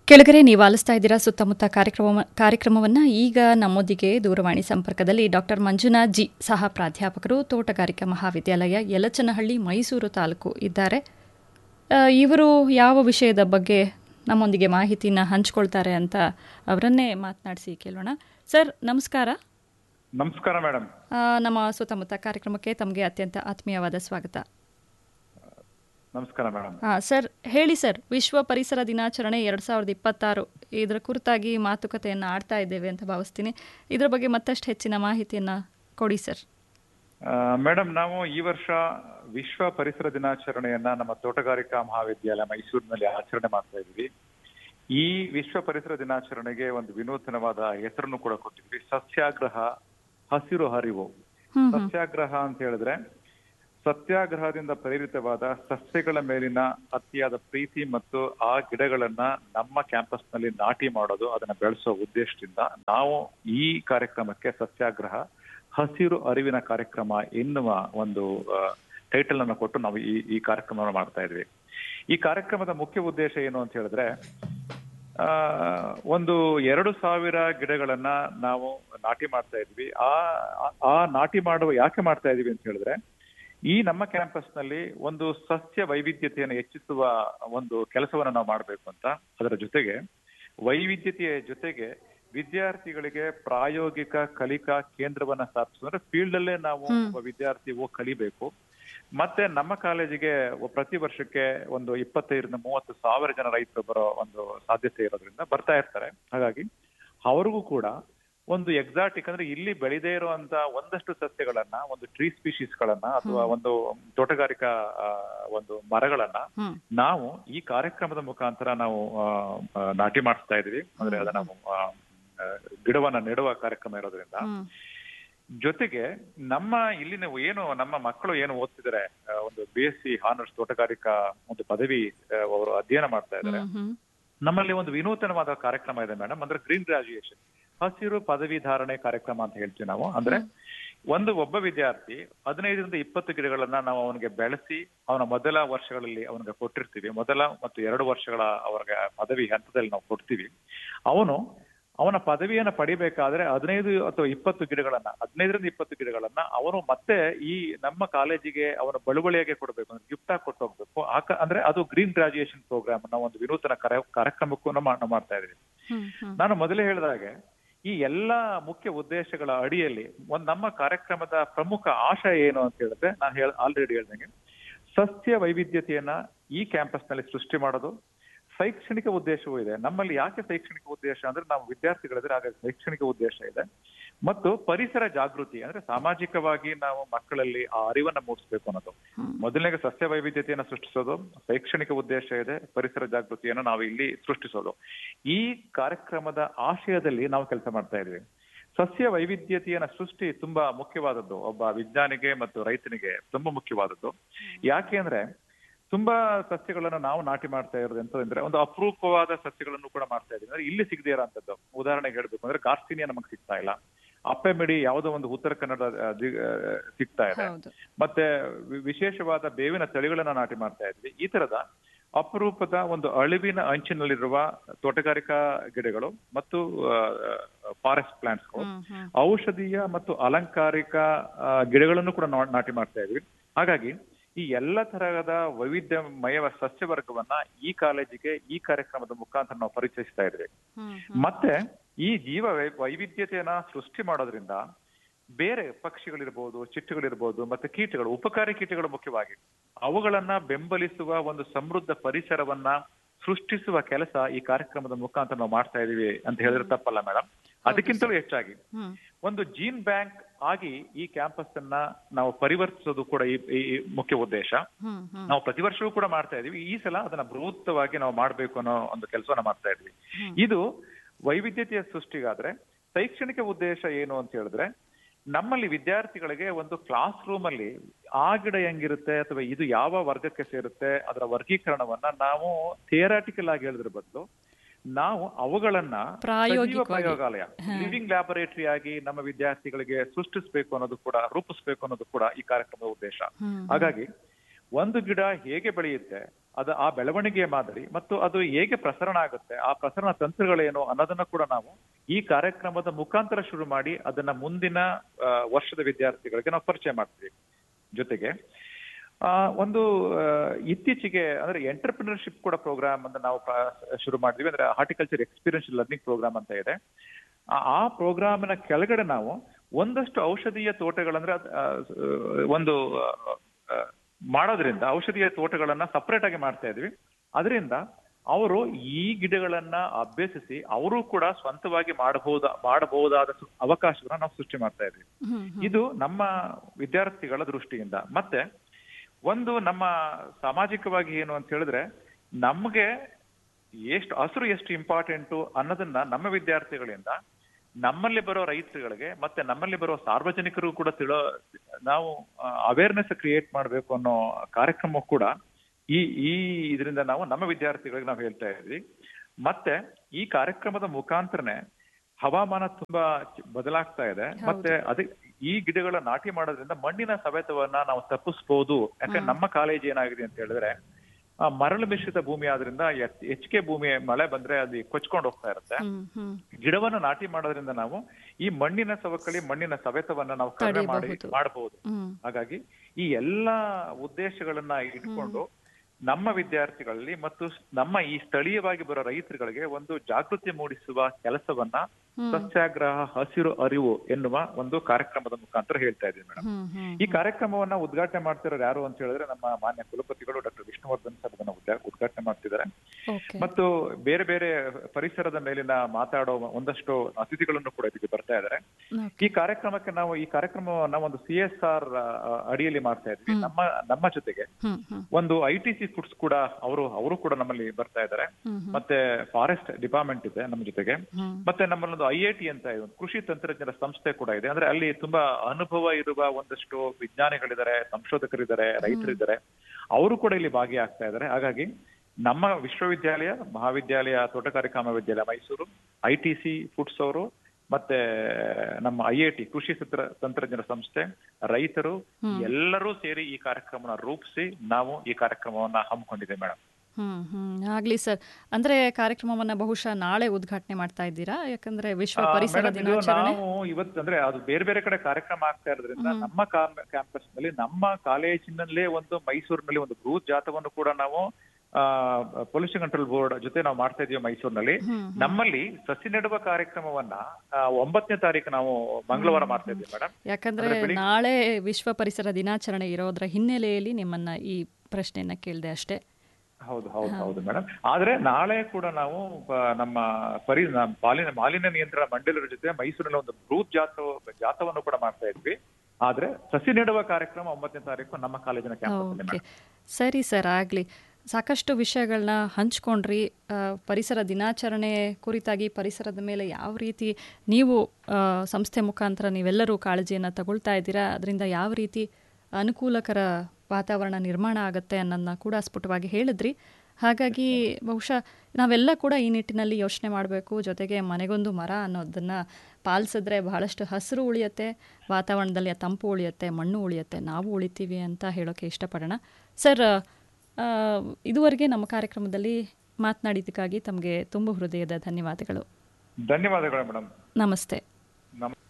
ಕೆಳಗರೆ ನೀವು ಆಲಿಸ್ತಾ ಇದ್ದೀರಾ ಸುತ್ತಮುತ್ತ ಕಾರ್ಯಕ್ರಮ ಕಾರ್ಯಕ್ರಮವನ್ನು ಈಗ ನಮ್ಮೊಂದಿಗೆ ದೂರವಾಣಿ ಸಂಪರ್ಕದಲ್ಲಿ ಡಾಕ್ಟರ್ ಮಂಜುನಾಥ್ ಜಿ ಸಹ ಪ್ರಾಧ್ಯಾಪಕರು ತೋಟಗಾರಿಕಾ ಮಹಾವಿದ್ಯಾಲಯ ಯಲಚನಹಳ್ಳಿ ಮೈಸೂರು ತಾಲೂಕು ಇದ್ದಾರೆ ಆ, ಇವರು ಯಾವ ವಿಷಯದ ಬಗ್ಗೆ ನಮ್ಮೊಂದಿಗೆ ಮಾಹಿತಿನ ಹಂಚ್ಕೊಳ್ತಾರೆ ಅಂತ ಅವರನ್ನೇ ಮಾತನಾಡಿಸಿ ಕೇಳೋಣ ಸರ್ ನಮಸ್ಕಾರ ನಮಸ್ಕಾರ ಮೇಡಮ್ ಆ, ನಮ್ಮ ಸುತ್ತಮುತ್ತ ಕಾರ್ಯಕ್ರಮಕ್ಕೆ ತಮಗೆ ಅತ್ಯಂತ ಆತ್ಮೀಯವಾದ ಸ್ವಾಗತ ನಮಸ್ಕಾರ ಮೇಡಮ್ ಹಾಂ ಸರ್ ಹೇಳಿ ಸರ್ ವಿಶ್ವ ಪರಿಸರ ದಿನಾಚರಣೆ ಎರಡು ಸಾವಿರದ ಇಪ್ಪತ್ತಾರು ಇದರ ಕುರಿತಾಗಿ ಮಾತುಕತೆಯನ್ನು ಆಡ್ತಾ ಇದ್ದೇವೆ ಅಂತ ಭಾವಿಸ್ತೀನಿ ಇದರ ಬಗ್ಗೆ ಮತ್ತಷ್ಟು ಹೆಚ್ಚಿನ ಮಾಹಿತಿಯನ್ನು ಕೊಡಿ ಸರ್ ಆ, ಮೇಡಮ್ ನಾವು ಈ ವರ್ಷ ವಿಶ್ವ ಪರಿಸರ ದಿನಾಚರಣೆಯನ್ನ ನಮ್ಮ ತೋಟಗಾರಿಕಾ ಮಹಾವಿದ್ಯಾಲಯ ಮೈಸೂರಿನಲ್ಲಿ ಆಚರಣೆ ಮಾಡ್ತಾ ಇದ್ವಿ ಈ ವಿಶ್ವ ಪರಿಸರ ದಿನಾಚರಣೆಗೆ ಒಂದು ವಿನೂತನವಾದ ಹೆಸರನ್ನು ಕೂಡ ಕೊಟ್ಟಿದ್ವಿ ಸಸ್ಯಾಗ್ರಹ ಹಸಿರು ಹರಿವು ಹ್ಮ್ ಹ್ಮ್ ಸಸ್ಯಾಗ್ರಹ ಅಂತ ಹೇಳಿದ್ರೆ ಸತ್ಯಾಗ್ರಹದಿಂದ ಪ್ರೇರಿತವಾದ ಸಸ್ಯಗಳ ಮೇಲಿನ ಅತಿಯಾದ ಪ್ರೀತಿ ಮತ್ತು ಆ ಗಿಡಗಳನ್ನ ನಮ್ಮ ಕ್ಯಾಂಪಸ್ ನಲ್ಲಿ ನಾಟಿ ಮಾಡೋದು ಅದನ್ನ ಬೆಳೆಸೋ ಉದ್ದೇಶದಿಂದ ನಾವು ಈ ಕಾರ್ಯಕ್ರಮಕ್ಕೆ ಸಸ್ಯಾಗ್ರಹ ಹಸಿರು ಅರಿವಿನ ಕಾರ್ಯಕ್ರಮ ಎನ್ನುವ ಒಂದು ಟೈಟಲ್ ಅನ್ನು ಕೊಟ್ಟು ನಾವು ಈ ಈ ಕಾರ್ಯಕ್ರಮವನ್ನು ಮಾಡ್ತಾ ಇದ್ವಿ ಈ ಕಾರ್ಯಕ್ರಮದ ಮುಖ್ಯ ಉದ್ದೇಶ ಏನು ಅಂತ ಹೇಳಿದ್ರೆ ಆ, ಒಂದು ಎರಡು ಸಾವಿರ ಗಿಡಗಳನ್ನ ನಾವು ನಾಟಿ ಮಾಡ್ತಾ ಇದ್ವಿ ಆ ಆ- ಆ ನಾಟಿ ಮಾಡುವ ಯಾಕೆ ಮಾಡ್ತಾ ಇದೀವಿ ಅಂತ ಹೇಳಿದ್ರೆ ಈ ನಮ್ಮ ಕ್ಯಾಂಪಸ್ ನಲ್ಲಿ ಒಂದು ಸಸ್ಯ ವೈವಿಧ್ಯತೆಯನ್ನು ಹೆಚ್ಚಿಸುವ ಒಂದು ಕೆಲಸವನ್ನು ನಾವು ಮಾಡಬೇಕು ಅಂತ ಅದರ ಜೊತೆಗೆ ವೈವಿಧ್ಯತೆಯ ಜೊತೆಗೆ ವಿದ್ಯಾರ್ಥಿಗಳಿಗೆ ಪ್ರಾಯೋಗಿಕ ಕಲಿಕಾ ಕೇಂದ್ರವನ್ನ ಸ್ಥಾಪಿಸಿದ್ರೆ ಫೀಲ್ಡ್ ಅಲ್ಲೇ ನಾವು ಒಬ್ಬ ವಿದ್ಯಾರ್ಥಿ ಹೋಗಿ ಕಲಿಬೇಕು ಮತ್ತೆ ನಮ್ಮ ಕಾಲೇಜಿಗೆ ಪ್ರತಿ ವರ್ಷಕ್ಕೆ ಒಂದು ಇಪ್ಪತ್ತೈದರಿಂದ ಮೂವತ್ತು ಸಾವಿರ ಜನ ರೈತರು ಬರೋ ಒಂದು ಸಾಧ್ಯತೆ ಇರೋದ್ರಿಂದ ಬರ್ತಾ ಇರ್ತಾರೆ ಹಾಗಾಗಿ ಅವ್ರಿಗೂ ಕೂಡ ಒಂದು ಎಕ್ಸಾಟಿಕ್ ಅಂದ್ರೆ ಇಲ್ಲಿ ಬೆಳೆದೇ ಇರುವಂತ ಒಂದಷ್ಟು ಸಸ್ಯಗಳನ್ನ ಒಂದು ಟ್ರೀ ಸ್ಪೀಶೀಸ್ ಗಳನ್ನ ಅಥವಾ ಒಂದು ತೋಟಗಾರಿಕಾ ಆ, ಒಂದು ಮರಗಳನ್ನ ಹ್ಮ್ ನಾವು ಈ ಕಾರ್ಯಕ್ರಮದ ಮುಖಾಂತರ ನಾವು ಆ, ಆ, ನಾಟಿ ಮಾಡಿಸ್ತಾ ಇದೀವಿ ಅಂದ್ರೆ ಅದನ್ನ ಆ, ಆ, ಗಿಡವನ್ನ ನೆಡುವ ಕಾರ್ಯಕ್ರಮ ಇರೋದ್ರಿಂದ ಹ್ಮ್ ಜೊತೆಗೆ ನಮ್ಮ ಇಲ್ಲಿನ ಏನು ನಮ್ಮ ಮಕ್ಕಳು ಏನು ಓದ್ತಿದ್ದಾರೆ ಆ, ಒಂದು ಬಿ ಎಸ್ ಸಿ ಹಾನರ್ಸ್ ತೋಟಗಾರಿಕಾ ಒಂದು ಪದವಿ ಆ, ಅವರು ಅಧ್ಯಯನ ಮಾಡ್ತಾ ಇದ್ದಾರೆ ಹ್ಮ್ ಹ್ಮ್ ನಮ್ಮಲ್ಲಿ ಒಂದು ವಿನೂತನವಾದ ಕಾರ್ಯಕ್ರಮ ಇದೆ ಮೇಡಮ್ ಅಂದ್ರೆ ಗ್ರೀನ್ ಗ್ರಾಜುಯೇಷನ್ ಹಸಿರು ಪದವಿ ಧಾರಣೆ ಕಾರ್ಯಕ್ರಮ ಅಂತ ಹೇಳ್ತೀವಿ ನಾವು ಅಂದ್ರೆ ಒಂದು ಒಬ್ಬ ವಿದ್ಯಾರ್ಥಿ ಹದಿನೈದರಿಂದ ಇಪ್ಪತ್ತು ಗಿಡಗಳನ್ನ ನಾವು ಅವನಿಗೆ ಬೆಳೆಸಿ ಅವನ ಮೊದಲ ವರ್ಷಗಳಲ್ಲಿ ಅವನಿಗೆ ಕೊಟ್ಟಿರ್ತೀವಿ ಮೊದಲ ಮತ್ತು ಎರಡು ವರ್ಷಗಳ ಅವರಿಗೆ ಪದವಿ ಹಂತದಲ್ಲಿ ನಾವು ಕೊಡ್ತೀವಿ ಅವನು ಅವನ ಪದವಿಯನ್ನ ಪಡಿಬೇಕಾದ್ರೆ ಹದಿನೈದು ಅಥವಾ ಇಪ್ಪತ್ತು ಗಿಡಗಳನ್ನ ಹದಿನೈದರಿಂದ ಇಪ್ಪತ್ತು ಗಿಡಗಳನ್ನ ಅವನು ಮತ್ತೆ ಈ ನಮ್ಮ ಕಾಲೇಜಿಗೆ ಅವನ ಬಳುವಳಿಯಾಗೆ ಕೊಡಬೇಕು ಅಂದ್ರೆ ಗಿಫ್ಟ್ ಆಗಿ ಕೊಟ್ಟು ಹೋಗ್ಬೇಕು ಆಕ ಅಂದ್ರೆ ಅದು ಗ್ರೀನ್ ಗ್ರಾಜುಯೇಷನ್ ಪ್ರೋಗ್ರಾಮ್ ನಾವು ಒಂದು ವಿನೂತನ ಕಾರ್ಯ ಕಾರ್ಯಕ್ರಮಕ್ಕೂ ನಾವು ನಾವು ಮಾಡ್ತಾ ಇದೀವಿ ಹ್ಮ್ ಹ್ಮ್ ನಾನು ಮೊದಲೇ ಹೇಳಿದಾಗೆ ಈ ಎಲ್ಲಾ ಮುಖ್ಯ ಉದ್ದೇಶಗಳ ಅಡಿಯಲ್ಲಿ ಒಂದ್ ನಮ್ಮ ಕಾರ್ಯಕ್ರಮದ ಪ್ರಮುಖ ಆಶಯ ಏನು ಅಂತ ಹೇಳಿದ್ರೆ ನಾನು ಹೇಳ ಆಲ್ರೆಡಿ ಹೇಳ್ದಂಗೆ ಸಸ್ಯ ವೈವಿಧ್ಯತೆಯನ್ನ ಈ ಕ್ಯಾಂಪಸ್ ನಲ್ಲಿ ಸೃಷ್ಟಿ ಮಾಡೋದು ಶೈಕ್ಷಣಿಕ ಉದ್ದೇಶವೂ ಇದೆ ನಮ್ಮಲ್ಲಿ ಯಾಕೆ ಶೈಕ್ಷಣಿಕ ಉದ್ದೇಶ ಅಂದ್ರೆ ನಾವು ವಿದ್ಯಾರ್ಥಿಗಳಿದ್ರೆ ಹಾಗಾಗಿ ಶೈಕ್ಷಣಿಕ ಉದ್ದೇಶ ಇದೆ ಮತ್ತು ಪರಿಸರ ಜಾಗೃತಿ ಅಂದ್ರೆ ಸಾಮಾಜಿಕವಾಗಿ ನಾವು ಮಕ್ಕಳಲ್ಲಿ ಆ ಅರಿವನ್ನ ಮೂಡಿಸ್ಬೇಕು ಅನ್ನೋದು ಹ್ಮ್. ಮೊದಲನೇಗೆ ಸಸ್ಯ ವೈವಿಧ್ಯತೆಯನ್ನು ಸೃಷ್ಟಿಸೋದು ಶೈಕ್ಷಣಿಕ ಉದ್ದೇಶ ಇದೆ ಪರಿಸರ ಜಾಗೃತಿಯನ್ನು ನಾವು ಇಲ್ಲಿ ಸೃಷ್ಟಿಸೋದು ಈ ಕಾರ್ಯಕ್ರಮದ ಆಶಯದಲ್ಲಿ ನಾವು ಕೆಲಸ ಮಾಡ್ತಾ ಇದ್ವಿ ಸಸ್ಯ ವೈವಿಧ್ಯತೆಯನ್ನ ಸೃಷ್ಟಿ ತುಂಬಾ ಮುಖ್ಯವಾದದ್ದು ಒಬ್ಬ ವಿಜ್ಞಾನಿಗೆ ಮತ್ತು ರೈತನಿಗೆ ತುಂಬಾ ಮುಖ್ಯವಾದದ್ದು ಯಾಕೆ ಅಂದ್ರೆ ತುಂಬಾ ಸಸ್ಯಗಳನ್ನ ನಾವು ನಾಟಿ ಮಾಡ್ತಾ ಇರೋದು ಎಂತಂದ್ರೆ ಒಂದು ಅಪರೂಪವಾದ ಸಸ್ಯಗಳನ್ನು ಕೂಡ ಮಾಡ್ತಾ ಇದೀವಿ ಅಂದ್ರೆ ಇಲ್ಲಿ ಸಿಗದೇ ಇರೋಂಥದ್ದು ಉದಾಹರಣೆಗೆ ಹೇಳ್ಬೇಕು ಅಂದ್ರೆ ಗಾರ್ಸಿನಿಯಾ ನಮಗೆ ಸಿಗ್ತಾ ಇಲ್ಲ ಅಪ್ಪೆ ಮಿಡಿ ಯಾವುದೋ ಒಂದು ಉತ್ತರ ಕನ್ನಡ ಆ, ದಿ- ಆ, ಸಿಗ್ತಾ ಇದೆ ಹೌದು ಮತ್ತೆ ವಿ- ವಿಶೇಷವಾದ ಬೇವಿನ ತಳಿಗಳನ್ನ ನಾಟಿ ಮಾಡ್ತಾ ಇದ್ವಿ ಈ ತರದ ಅಪರೂಪದ ಒಂದು ಅಳಿವಿನ ಅಂಚಿನಲ್ಲಿರುವ ತೋಟಗಾರಿಕಾ ಗಿಡಗಳು ಮತ್ತು ಫಾರೆಸ್ಟ್ ಪ್ಲಾಂಟ್ಸ್ಗಳು ಹ್ಮ್ ಹ್ಮ್ ಔಷಧೀಯ ಮತ್ತು ಅಲಂಕಾರಿಕ ಆ, ಗಿಡಗಳನ್ನು ಕೂಡ ನಾ- ನಾಟಿ ಮಾಡ್ತಾ ಇದ್ವಿ ಹಾಗಾಗಿ ಈ ಎಲ್ಲ ತರಹದ ವೈವಿಧ್ಯಮಯ ಸಸ್ಯವರ್ಗವನ್ನ ಈ ಕಾಲೇಜಿಗೆ ಈ ಕಾರ್ಯಕ್ರಮದ ಮುಖಾಂತರ ನಾವು ಪರಿಚಯಿಸ್ತಾ ಇದ್ವಿ ಹ್ಮ್ ಮತ್ತೆ ಈ ಜೀವ ವೈ- ವೈವಿಧ್ಯತೆಯನ್ನ ಸೃಷ್ಟಿ ಮಾಡೋದ್ರಿಂದ ಬೇರೆ ಪಕ್ಷಿಗಳಿರ್ಬೋದು ಚಿಟ್ಟುಗಳಿರ್ಬೋದು ಮತ್ತೆ ಕೀಟಗಳು ಉಪಕಾರಿ ಕೀಟಗಳು ಮುಖ್ಯವಾಗಿ ಅವುಗಳನ್ನ ಬೆಂಬಲಿಸುವ ಒಂದು ಸಮೃದ್ಧ ಪರಿಸರವನ್ನ ಸೃಷ್ಟಿಸುವ ಕೆಲಸ ಈ ಕಾರ್ಯಕ್ರಮದ ಮುಖಾಂತರ ನಾವು ಮಾಡ್ತಾ ಇದೀವಿ ಅಂತ ಹೇಳಿದ್ರೆ ತಪ್ಪಲ್ಲ ಮೇಡಮ್ ಅದಕ್ಕಿಂತಲೂ ಹೆಚ್ಚಾಗಿ ಹ್ಮ್ ಒಂದು ಜೀನ್ ಬ್ಯಾಂಕ್ ಆಗಿ ಈ ಕ್ಯಾಂಪಸ್ ಅನ್ನ ನಾವು ಪರಿವರ್ತಿಸೋದು ಕೂಡ ಈ ಈ ಈ ಮುಖ್ಯ ಉದ್ದೇಶ ಹ್ಮ್ ಹ್ಮ್ ನಾವು ಪ್ರತಿ ವರ್ಷವೂ ಕೂಡ ಮಾಡ್ತಾ ಇದೀವಿ ಈ ಸಲ ಅದನ್ನ ಬೃಹತ್ತವಾಗಿ ನಾವು ಮಾಡ್ಬೇಕು ಅನ್ನೋ ಒಂದು ಕೆಲಸವನ್ನ ಮಾಡ್ತಾ ಇದ್ವಿ ಹ್ಮ್. ಇದು ವೈವಿಧ್ಯತೆಯ ಸೃಷ್ಟಿಗಾದ್ರೆ ಶೈಕ್ಷಣಿಕ ಉದ್ದೇಶ ಏನು ಅಂತ ಹೇಳಿದ್ರೆ ನಮ್ಮಲ್ಲಿ ವಿದ್ಯಾರ್ಥಿಗಳಿಗೆ ಒಂದು ಕ್ಲಾಸ್ ರೂಮ್ ಅಲ್ಲಿ ಆ ಗಿಡ ಹೆಂಗಿರುತ್ತೆ ಅಥವಾ ಇದು ಯಾವ ವರ್ಗಕ್ಕೆ ಸೇರುತ್ತೆ ಅದರ ವರ್ಗೀಕರಣವನ್ನ ನಾವು ಥಿಯರಾಟಿಕಲ್ ಆಗಿ ಹೇಳಿದ್ರ ಬದಲು ನಾವು ಅವುಗಳನ್ನ ಸಜೀವ ಪ್ರಾಯೋಗಿಕವಾಗಿ. ಪ್ರಯೋಗಾಲಯ ಲಿವಿಂಗ್ ಲ್ಯಾಬೊರೇಟರಿ ಆಗಿ ನಮ್ಮ ವಿದ್ಯಾರ್ಥಿಗಳಿಗೆ ಸೃಷ್ಟಿಸಬೇಕು ಅನ್ನೋದು ಕೂಡ ರೂಪಿಸಬೇಕು ಅನ್ನೋದು ಕೂಡ ಈ ಕಾರ್ಯಕ್ರಮದ ಉದ್ದೇಶ ಹ್ಮ್ ಹಾಗಾಗಿ ಒಂದು ಗಿಡ ಹೇಗೆ ಬೆಳೆಯುತ್ತೆ ಅದು ಆ ಬೆಳವಣಿಗೆಯ ಮಾದರಿ ಮತ್ತು ಅದು ಹೇಗೆ ಪ್ರಸರಣ ಆಗುತ್ತೆ ಆ ಪ್ರಸರಣ ತಂತ್ರಗಳೇನು ಅನ್ನೋದನ್ನ ಕೂಡ ನಾವು ಈ ಕಾರ್ಯಕ್ರಮದ ಮುಖಾಂತರ ಶುರು ಮಾಡಿ ಅದನ್ನ ಮುಂದಿನ ಆ, ವರ್ಷದ ವಿದ್ಯಾರ್ಥಿಗಳಿಗೆ ನಾವು ಪರಿಚಯ ಮಾಡ್ತೀವಿ ಜೊತೆಗೆ ಆ, ಒಂದು ಆ, ಇತ್ತೀಚೆಗೆ ಅಂದ್ರೆ ಎಂಟರ್ಪ್ರಿನರ್ಶಿಪ್ ಕೂಡ ಪ್ರೋಗ್ರಾಮ್ ಅಂತ ನಾವು ಪ್ರ- ಶುರು ಮಾಡಿದ್ವಿ ಅಂದ್ರೆ ಹಾರ್ಟಿಕಲ್ಚರ್ ಎಕ್ಸ್ಪೀರಿಯನ್ಸ್ ಲರ್ನಿಂಗ್ ಪ್ರೋಗ್ರಾಮ್ ಅಂತ ಇದೆ ಆ- ಆ ಪ್ರೋಗ್ರಾಮಿನ ಕೆಳಗಡೆ ನಾವು ಒಂದಷ್ಟು ಔಷಧೀಯ ತೋಟಗಳಂದ್ರೆ ಅದ್- ಆ, ಒಂದು ಆ, ಆ, ಮಾಡೋದ್ರಿಂದ ಔಷಧೀಯ ತೋಟಗಳನ್ನ ಸಪರೇಟ್ ಆಗಿ ಮಾಡ್ತಾ ಇದ್ವಿ ಅದರಿಂದ ಅವರು ಈ ಗಿಡಗಳನ್ನ ಅಭ್ಯಸಿಸಿ ಅವರು ಕೂಡ ಸ್ವಂತವಾಗಿ ಮಾಡಬಹುದ ಮಾಡಬಹುದಾದ ಸು- ಅವಕಾಶವನ್ನ ನಾವು ಸೃಷ್ಟಿ ಮಾಡ್ತಾ ಇದ್ವಿ ಹ್ಮ್ ಹ್ಮ್ ಇದು ನಮ್ಮ ವಿದ್ಯಾರ್ಥಿಗಳ ದೃಷ್ಟಿಯಿಂದ ಮತ್ತೆ ಒಂದು ನಮ್ಮ ಸಾಮಾಜಿಕವಾಗಿ ಏನು ಅಂತ ಹೇಳಿದ್ರೆ ನಮ್ಗೆ ಎಷ್ಟು ಹಸಿರು ಎಷ್ಟು ಇಂಪಾರ್ಟೆಂಟು ಅನ್ನೋದನ್ನ ನಮ್ಮ ವಿದ್ಯಾರ್ಥಿಗಳಿಂದ ನಮ್ಮಲ್ಲಿ ಬರೋ ರೈತರುಗಳಿಗೆ ಮತ್ತೆ ನಮ್ಮಲ್ಲಿ ಬರೋ ಸಾರ್ವಜನಿಕರು ಕೂಡ ತಿಳೋ ನಾವು ಅವೇರ್ನೆಸ್ ಕ್ರಿಯೇಟ್ ಮಾಡಬೇಕು ಅನ್ನೋ ಕಾರ್ಯಕ್ರಮ ಕೂಡ ಈ ಈ ಇದರಿಂದ ನಾವು ನಮ್ಮ ವಿದ್ಯಾರ್ಥಿಗಳಿಗೆ ನಾವು ಹೇಳ್ತಾ ಇದ್ವಿ ಮತ್ತೆ ಈ ಕಾರ್ಯಕ್ರಮದ ಮುಖಾಂತರನೇ ಹವಾಮಾನ ತುಂಬಾ ಚ- ಬದಲಾಗ್ತಾ ಇದೆ ಮತ್ತೆ ಅದೇ ಈ ಗಿಡಗಳ ನಾಟಿ ಮಾಡೋದ್ರಿಂದ ಮಣ್ಣಿನ ಸವೆತವನ್ನ ನಾವು ತಪ್ಪಿಸ್ಬೋದು ಯಾಕಂದ್ರೆ ನಮ್ಮ ಕಾಲೇಜ್ ಏನಾಗಿದೆ ಅಂತ ಹೇಳಿದ್ರೆ ಆ, ಮರಳು ಮಿಶ್ರಿತ ಭೂಮಿ ಆದ್ರಿಂದ ಎಚ್- ಹೆಚ್ಚಿಗೆ ಭೂಮಿ ಮಳೆ ಬಂದ್ರೆ ಅದು ಕೊಚ್ಕೊಂಡು ಹೋಗ್ತಾ ಇರುತ್ತೆ ಹ್ಮ್ ಹ್ಮ್ ಗಿಡವನ್ನು ನಾಟಿ ಮಾಡೋದ್ರಿಂದ ನಾವು ಈ ಮಣ್ಣಿನ ಸವಕಳಿ ಮಣ್ಣಿನ ಸವೆತವನ್ನ ನಾವು ಕಡಿಮೆ ಮಾಡಿ ತಡೆಯಬಹುದು. ಮಾಡಬಹುದು ಹ್ಮ್ ಹಾಗಾಗಿ ಈ ಎಲ್ಲಾ ಉದ್ದೇಶಗಳನ್ನ ಇಟ್ಕೊಂಡು ನಮ್ಮ ವಿದ್ಯಾರ್ಥಿಗಳಲ್ಲಿ ಮತ್ತು ಸ್- ನಮ್ಮ ಈ ಸ್ಥಳೀಯವಾಗಿ ಬರೋ ರೈತರುಗಳಿಗೆ ಒಂದು ಜಾಗೃತಿ ಮೂಡಿಸುವ ಕೆಲಸವನ್ನ ಹ್ಮ್. ಸಸ್ಯಾಗ್ರಹ ಹಸಿರು ಅರಿವು ಎನ್ನುವ ಒಂದು ಕಾರ್ಯಕ್ರಮದ ಮುಖಾಂತರ ಹೇಳ್ತಾ ಇದ್ದೀವಿ ಮೇಡಮ್ ಹ್ಮ್ ಹ್ಮ್ ಈ ಕಾರ್ಯಕ್ರಮವನ್ನ ಉದ್ಘಾಟನೆ ಮಾಡ್ತಿರೋರು ಯಾರು ಅಂತ ಹೇಳಿದ್ರೆ ನಮ್ಮ ಮಾನ್ಯ ಕುಲಪತಿಗಳು ಡಾಕ್ಟರ್ ವಿಷ್ಣುವರ್ಧನ್ ಸರ್ ಅದನ್ನ ಉದ್ಘಾ- ಉದ್ಘಾಟನೆ ಮಾಡ್ತಿದ್ದಾರೆ ಓಕೆ ಮತ್ತು ಬೇರೆ ಬೇರೆ ಪರಿಸರದ ಮೇಲಿನ ಮಾತಾಡೋ ಒಂದಷ್ಟು ಅತಿಥಿಗಳನ್ನು ಕೂಡ ಇದಕ್ಕೆ ಬರ್ತಾ ಇದ್ದಾರೆ ಓಕೆ ಈ ಕಾರ್ಯಕ್ರಮಕ್ಕೆ ನಾವು ಈ ಕಾರ್ಯಕ್ರಮವನ್ನ ಒಂದು ಸಿ ಎಸ್ ಆರ್ ಅಡಿಯಲ್ಲಿ ಮಾಡ್ತಾ ಇದ್ವಿ ನಮ್ಮ ನಮ್ಮ ಜೊತೆಗೆ ಹ್ಮ್ ಹ್ಮ್ ಒಂದು ಐ ಟಿ ಸಿ ಫುಡ್ಸ್ ಕೂಡ ಅವರು ಅವರು ಕೂಡ ನಮ್ಮಲ್ಲಿ ಬರ್ತಾ ಇದ್ದಾರೆ ಹ್ಮ್ ಹ್ಮ್ ಮತ್ತೆ ಫಾರೆಸ್ಟ್ ಡಿಪಾರ್ಟ್ಮೆಂಟ್ ಇದೆ ನಮ್ಮ ಜೊತೆಗೆ ಹ್ಮ್ ಮತ್ತೆ ನಮ್ಮಲ್ಲೊಂದು ಐ ಐ ಟಿ ಅಂತ ಇದೆ, ಒಂದು ಕೃಷಿ ತಂತ್ರಜ್ಞರ ಸಂಸ್ಥೆ ಕೂಡ ಇದೆ ಅಂದ್ರೆ ಅಲ್ಲಿ ತುಂಬಾ ಅನುಭವ ಇರುವ ಒಂದಷ್ಟು ವಿಜ್ಞಾನಿಗಳಿದ್ದಾರೆ ಸಂಶೋಧಕರಿದ್ದಾರೆ ರೈತರಿದ್ದಾರೆ ಅವರು ಕೂಡ ಇಲ್ಲಿ ಭಾಗಿಯಾಗ್ತಾ ಇದ್ದಾರೆ ಹಾಗಾಗಿ ನಮ್ಮ ವಿಶ್ವವಿದ್ಯಾಲಯ ಮಹಾವಿದ್ಯಾಲಯ ತೋಟಗಾರಿಕಾ ಮಹಾವಿದ್ಯಾಲಯ Mysuru I T C foods ಅವರು ಮತ್ತೆ ನಮ್ಮ ಐ ಐ ಟಿ ಕೃಷಿ ತಂತ್ರ ತಂತ್ರಜ್ಞರ ಸಂಸ್ಥೆ ರೈತರು ಎಲ್ಲರೂ ಸೇರಿ ಈ ಕಾರ್ಯಕ್ರಮನ ರೂಪಿಸಿ ನಾವು ಈ ಕಾರ್ಯಕ್ರಮವನ್ನ ಹಮ್ಮಿಕೊಂಡಿದ್ದೇವೆ ಮೇಡಮ್ ಹ್ಮ್ ಹ್ಮ್ ಆಗ್ಲಿ ಸರ್ ಅಂದ್ರೆ ಕಾರ್ಯಕ್ರಮವನ್ನ ಬಹುಶಃ ನಾಳೆ ಉದ್ಘಾಟನೆ ಮಾಡ್ತಾ ಇದ್ದೀರಾ ಯಾಕಂದ್ರೆ ವಿಶ್ವ ಪರಿಸರ ಮೇಡಮ್, ಇದು ದಿನಾಚರಣೆ ನಾವು ಇವತ್ತು ಅಂದ್ರೆ ಅದು ಬೇರೆ ಬೇರೆ ಕಡೆ ಕಾರ್ಯಕ್ರಮ ಆಗ್ತಾ ಇರೋದ್ರಿಂದ ನಮ್ಮ ಕ್ಯಾಂಪಸ್ ನಲ್ಲಿ ನಮ್ಮ ಕಾಲೇಜಿನಲ್ಲೇ ಒಂದು ಮೈಸೂರಿನಲ್ಲಿ ಒಂದು ಬೃಹತ್ ಜಾಥವನ್ನು ಕೂಡ ನಾವು ಪೊಲ್ಯೂಷನ್ ಕಂಟ್ರೋಲ್ ಬೋರ್ಡ್ ಜೊತೆ ನಾವು ಮಾಡ್ತಾ ಇದೀವಿ ಮೈಸೂರಿನಲ್ಲಿ ಹ್ಮ್ ನಮ್ಮಲ್ಲಿ ಸಸಿ ನೆಡುವ ಕಾರ್ಯಕ್ರಮವನ್ನ ಆ, ಒಂಬತ್ತನೇ ತಾರೀಕು ನಾವು ಮಂಗಳವಾರ ಮಾಡ್ತಾ ಇದ್ದೀವಿ ಮೇಡಮ್ ಯಾಕಂದ್ರೆ ನಾಳೆ ವಿಶ್ವ ಪರಿಸರ ದಿನಾಚರಣೆ ಇರೋದ್ರ ಹಿನ್ನೆಲೆಯಲ್ಲಿ ನಿಮ್ಮನ್ನ ಈ ಪ್ರಶ್ನೆಯನ್ನ ಕೇಳಿದೆ ಅಷ್ಟೇ ಹೌದು ಹೌದು ಹೌದು ಮೇಡಮ್ ಆದ್ರೆ ನಾಳೆ ಕೂಡ ನಾವು ಆ, ನಮ್ಮ ಪರಿ ನಮ್ಮ ಮಾಲಿನ್ಯ ಮಾಲಿನ್ಯ ನಿಯಂತ್ರಣ ಮಂಡಳಿಯರ ಜೊತೆ ಮೈಸೂರಿನಲ್ಲಿ ಒಂದು ಬೃಹತ್ ಜಾತ ಜಾಥವನ್ನು ಕೂಡ ಮಾಡ್ತಾ ಇದ್ವಿ ಆದ್ರೆ ಸಸಿ ನೆಡುವ ಕಾರ್ಯಕ್ರಮ ಒಂಬತ್ತನೇ ತಾರೀಕು ನಮ್ಮ ಕಾಲೇಜಿನ ಕ್ಯಾಂಪಸ್ ಓಕೆ ಸರಿ ಸರ್ ಆಗಲಿ ಸಾಕಷ್ಟು ವಿಷಯಗಳನ್ನ ಹಂಚ್ಕೊಂಡ್ರಿ ಆ, ಪರಿಸರ ದಿನಾಚರಣೆ ಕುರಿತಾಗಿ ಪರಿಸರದ ಮೇಲೆ ಯಾವ ರೀತಿ ನೀವು ಆ, ಸಂಸ್ಥೆ ಮುಖಾಂತರ ನೀವೆಲ್ಲರೂ ಕಾಳಜಿಯನ್ನು ತಗೊಳ್ತಾ ಇದ್ದೀರಾ ಅದರಿಂದ ಯಾವ ರೀತಿ ಅನುಕೂಲಕರ ವಾತಾವರಣ ನಿರ್ಮಾಣ ಆಗುತ್ತೆ ಅನ್ನೋದನ್ನ ಕೂಡ ಸ್ಫುಟವಾಗಿ ಹೇಳಿದ್ರಿ ಹಾಗಾಗಿ ಬಹುಶಃ ನಾವೆಲ್ಲ ಕೂಡ ಈ ನಿಟ್ಟಿನಲ್ಲಿ ಯೋಚನೆ ಮಾಡಬೇಕು ಜೊತೆಗೆ ಮನೆಗೊಂದು ಮರ ಅನ್ನೋದನ್ನು ಪಾಲಿಸಿದ್ರೆ ಬಹಳಷ್ಟು ಹಸಿರು ಉಳಿಯುತ್ತೆ ವಾತಾವರಣದಲ್ಲಿ ಆ ತಂಪು ಉಳಿಯುತ್ತೆ ಮಣ್ಣು ಉಳಿಯುತ್ತೆ ನಾವು ಉಳಿತೀವಿ ಅಂತ ಹೇಳೋಕ್ಕೆ ಇಷ್ಟಪಡೋಣ ಸರ್ ಆ, ಇದುವರೆಗೆ ನಮ್ಮ ಕಾರ್ಯಕ್ರಮದಲ್ಲಿ ಮಾತನಾಡಿದ್ದಕ್ಕಾಗಿ ತಮಗೆ ತುಂಬ ಹೃದಯದ ಧನ್ಯವಾದಗಳು ಧನ್ಯವಾದಗಳು ಮೇಡಮ್ ನಮಸ್ತೆ ನಮ್